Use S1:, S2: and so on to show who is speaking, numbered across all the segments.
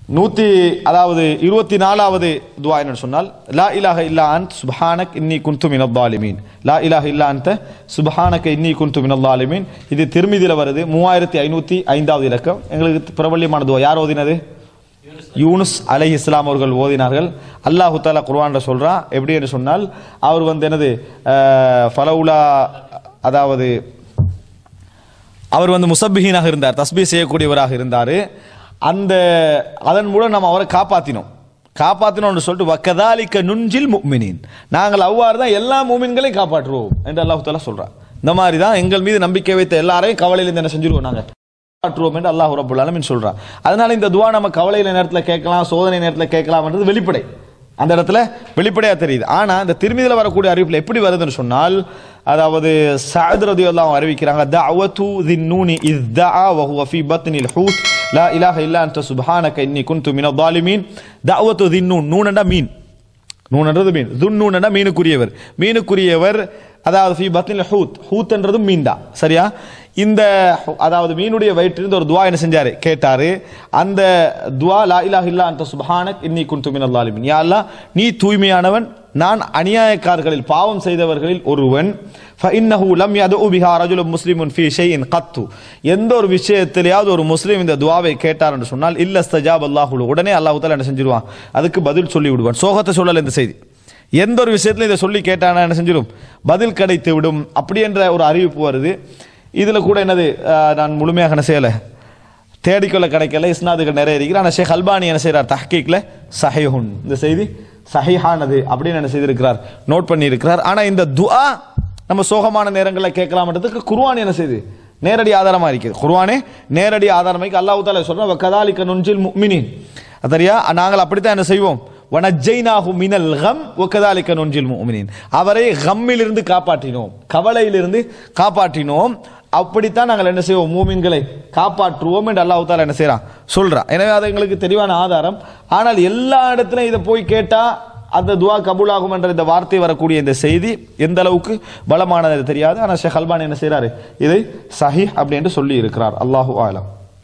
S1: நூத்தி அதாவது இருபத்தி நாலாவது துவா என்னன்னு சொன்னால் லா இலாஹ இல்லா அன்த் சுப்ஹானக் இன்னி குன்து மினல் ஸாலிமீன் லா இலாஹ இல்லா அன்த சுப்ஹானக இன்னி குன்து மினல் ஸாலிமீன் இது திருமிதில வருது மூவாயிரத்தி ஐநூத்தி ஐந்தாவது இலக்கம் எங்களுக்கு பிரபல்யமான துவா யார் ஓதினது யூனுஸ் அலை இஸ்லாம் அவர்கள் ஓதினார்கள் அல்லாஹு தாலா குர்ஆன்ல சொல்றான் எப்படி என்று சொன்னால் அவர் வந்து என்னது அஹ், ஃபலவுலா அதாவது அவர் வந்து முசப்பிஹீனாக இருந்தார் தஸ்பீ செய்யக்கூடியவராக இருந்தார் அந்த அதன் மூலம் நம்ம அவரை காப்பாத்தினோம் காப்பாத்தினோம்னு சொல்லிட்டு வக்கதாலிக்க நுஞ்சில் முக்மினின் நாங்கள் அவ்வாறு தான் எல்லா மூமின்களையும் காப்பாற்றுவோம் என்று அல்லாஹ் தாலா சொல்றான் இந்த மாதிரி தான் எங்கள் மீது நம்பிக்கை வைத்த எல்லாரையும் கவலையில என்ன செஞ்சிருவோம் நாங்க காப்பாற்றுவோம் என்று அல்லாஹ் ரபுல் ஆலமீன் சொல்றான் அதனால இந்த துவா நம்ம கவலையில நேரத்தில் கேட்கலாம் சோதனை நேரத்தில் கேட்கலாம்ன்றது வெளிப்படை அந்த இடத்துல வெளிப்படையா தெரியுது ஆனா இந்த திருமதியில வரக்கூடிய அறிவிப்புல எப்படி வருதுன்னு சொன்னால் அதாவது சஅத் ரலியல்லாஹு அறிவிக்கிறாங்க தஅவத்து தின்னூனி இஸ் தஆ வ ஹுவ ஃபீ பத்னில் ஹூத் லா இலாஹ இல்லா அன்த சுப்ஹானக இன்னி குன்து மினல் ஸாலிமீன் தஅவத்து தின்னூன் நூனண்டா மீன் நூன்ன்றது மீன் துன்னூன்னா மீனுக்குரியவர் மீனுக்குரியவர் அதாவது ஃபி பத்னில் ஹூத் ஹூத்ன்றதும் மீன் தான் சரியா இந்த ஹு- அதாவது மீனுடைய வயிற்றிலிருந்து ஒரு துவா என்ன செஞ்சாரு கேட்டாரு அந்த துவா லா இலாஹ இல்லா அந்த சுப்ஹானக் இன்னி குன்து மினல் ஸாலிமீன் யா அல்லாஹ் நீ தூய்மையானவன் நான் அநியாயக்காரர்களில் பாவம் செய்தவர்களில் ஒருவன் فإنه لم يدعو بها رجل مسلم في شيء قط எந்த ஒரு விஷயத்திலேயாவது ஒரு முஸ்லீம் இந்த துவாவை கேட்டார் என்று சொன்னால் இல்ல ஸ்தஜாப் அல்லாஹ் உடனே அல்லாஹ் தாலா என்ன செஞ்சிருவான் அதுக்கு பதில் சொல்லி விடுவான் சோகத்தை சொல்லல இந்த செய்தி எந்த ஒரு விஷயத்திலும் இதை சொல்லி கேட்டானா என்ன செஞ்சிடும் பதில் கிடைத்து விடும் அப்படி என்ற ஒரு அறிவிப்பு வருது இதுல கூட என்னது அஹ், நான் முழுமையாக என்ன செய்யலை தேடிக்கொள்ள கிடைக்கல இஸ்னாதுகள் நிறைய இருக்கிற ஆனால் ஷேக் அல்பானி என்ன செய்கிறார் தஹ்கீக்ல சஹிஹுன் இந்த செய்தி சஹிஹானது அப்படின்னு என்ன செய்திருக்கிறார் நோட் பண்ணி இருக்கிறார் ஆனா இந்த துஆ நம்ம சோகமான நேரங்களில் கேட்கலாம்ன்றதுக்கு குர்ஆன் என்ன செய்யுது நேரடி ஆதாரமா இருக்குது குர்ஆனே நேரடி ஆதாரமா இருக்கு அல்லாஹ் தாலா சொல்றோம் கதாலிக்க நுஞ்சில் முஃமினின் சரியா நாங்கள் அப்படித்தான் என்ன செய்வோம் வனஜைனாஹு மினல் கம் ஒக்கதாலிக்க நொஞ்சில் முஃமினின் அவரை கம்மிலிருந்து காப்பாற்றினோம் கவலையிலிருந்து காப்பாற்றினோம் அப்படித்தான் நாங்கள் என்ன செய்வோம் மூமின்களை காப்பாற்றுவோம் என்று அல்லாஹ் தாலா என்ன செய்றான் சொல்றான் எனவே அது எங்களுக்கு தெளிவான ஆதாரம் ஆனால் எல்லா இடத்துலையும் இதை போய் கேட்டா அந்த துவா கபூலாகும் என்ற இந்த வார்த்தை வரக்கூடிய இந்த செய்தி எந்த அளவுக்கு பலமானது தெரியாது ஆனால் ஷேக் அல்பானி என்ன செய்றாரு இதை சஹி அப்படின்னு சொல்லி இருக்கிறார் அல்லாஹு ஆலம்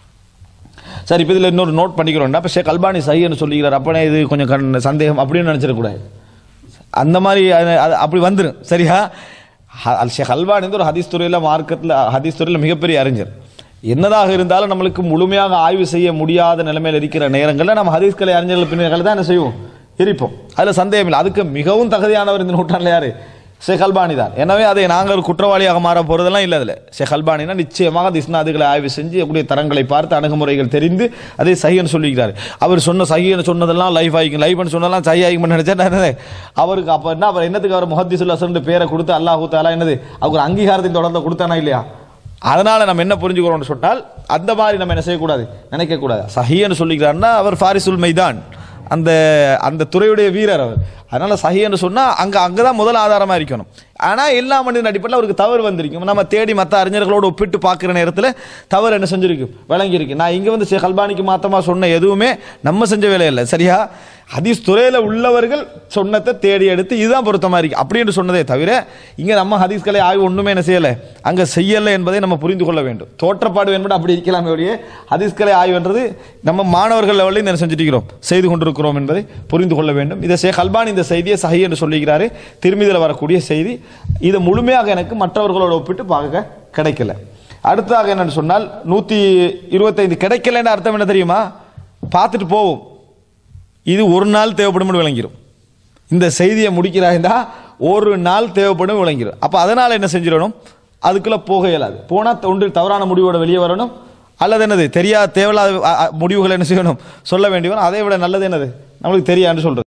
S1: சரி இப்போ இதில் இன்னொரு நோட் பண்ணிக்கிறோம்னா இப்போ ஷேக் அல்பானி சஹின்னு சொல்லிக்கிறார் அப்பனே இது கொஞ்சம் கண் சந்தேகம் அப்படின்னு நினச்சிடக்கூடாது அந்த மாதிரி அது- அது அப்படி வந்துடும் சரியா ஹ- அல் ஷேக் அல்பானி வந்து ஒரு ஹதீஸ் துறையில் மார்க்கத்தில் ஹதீஸ் துறையில் மிகப்பெரிய அறிஞர் என்னதாக இருந்தாலும் நம்மளுக்கு முழுமையாக ஆய்வு செய்ய முடியாத நிலைமையில் இருக்கிற நேரங்களில் நம்ம ஹதீஸ் கலை அறிஞர்கள் பின்னர்கள் தான் என்ன செய்வோம் இருப்போம் அதில் சந்தேகம் இல்லை அதுக்கு மிகவும் தகுதியானவர் இந்த நூற்றாண்டில் யாரு ஷேக் அல்பானி தான் எனவே அதை நாங்கள் ஒரு குற்றவாளியாக மாற போகிறதெல்லாம் இல்லை அதில் ஷேக் அல்பானினா நிச்சயமாக அந்த இஸ்னாதுகளை ஆய்வு செஞ்சு அப்படியே தரங்களை பார்த்து அணுகுமுறைகள் தெரிந்து அதை சஹின்னு சொல்லிக்கிறார் அவர் சொன்ன சஹின்னு சொன்னதெல்லாம் லைஃப் ஆகிக்கும் லைஃப்னு சொன்னதெல்லாம் சஹி ஆகிக்கும் நினைச்சா நான் என்னது? அவருக்கு அப்போ என்ன அவர் என்னத்துக்கு அவர் முஹத்திசுல் அசன் பேரை கொடுத்து அல்லாஹூ தாலா என்னது அவர் அங்கீகாரத்தின் தொடர்ந்து கொடுத்தானா இல்லையா அதனால நம்ம என்ன புரிஞ்சுக்கிறோம்னு சொன்னால் அந்த மாதிரி நம்ம என்ன செய்யக்கூடாது நினைக்கக்கூடாது சஹின்னு சொல்லிக்கிறாருன்னா அவர் ஃபாரிசுல் மைதான் அந்த அந்த துறையுடைய வீரர் அவர் அதனால சஹி என்று சொன்னா அங்க அங்கதான் முதல் ஆதாரமா இருக்கணும் ஆனா எல்லா மனிதன் அடிப்படையில் அவருக்கு தவறு வந்திருக்கும் நம்ம தேடி மற்ற அறிஞர்களோடு ஒப்பிட்டு பார்க்குற நேரத்தில் தவறு என்ன செஞ்சிருக்கும் விளங்கி இருக்கு நான் இங்க வந்து ஷேக் அல்பானிக்கு மாத்தமா சொன்ன எதுவுமே நம்ம செஞ்ச வேலை இல்லை சரியா ஹதீஸ் துறையில உள்ளவர்கள் சொன்னதை தேடி எடுத்து இதுதான் பொருத்தமா இருக்கு அப்படி என்று சொன்னதே தவிர இங்க நம்ம ஹதீஸ்களை ஆய்வு ஒண்ணுமே என்ன செய்யல அங்க செய்யல என்பதை நம்ம புரிந்து கொள்ள வேண்டும் தோற்றப்பாடு என்பது அப்படி இருக்கலாமே ஒழிய ஹதீஸ்களை ஆய்வுன்றது நம்ம மாணவர்கள் லெவலில் என்ன செஞ்சுட்டு இருக்கிறோம் செய்து கொண்டிருக்கிறோம் என்பதை புரிந்து கொள்ள வேண்டும் இதை ஷேக் அல்பானி இந்த செய்தியை சஹி என்று சொல்லுகிறாரு திரும்பிதில் வரக்கூடிய செய்தி இது முழுமையாக எனக்கு மற்றவர்களோட ஒப்பிட்டு பார்க்க கிடைக்கல அடுத்ததாக என்னன்னு சொன்னால் நூத்தி இருபத்தைந்து கிடைக்கலன்னு அர்த்தம் என்ன தெரியுமா பார்த்துட்டு போவோம் இது ஒரு நாள் தேவைப்படும் விளங்கிடும் இந்த செய்தியை முடிக்கிறாய்ந்தா ஒரு நாள் தேவைப்படும் விளங்கிடும் அப்போ அதனால் என்ன செஞ்சிடணும் அதுக்குள்ளே போக இயலாது போனால் ஒன்று தவறான முடிவோட வெளியே வரணும் அல்லது என்னது தெரியாத தேவையில்லாத அ, அ, முடிவுகளை என்ன செய்யணும் சொல்ல வேண்டி வரும் அதை விட நல்லது என்னது நம்மளுக்கு தெரியாதுன்னு சொல்றது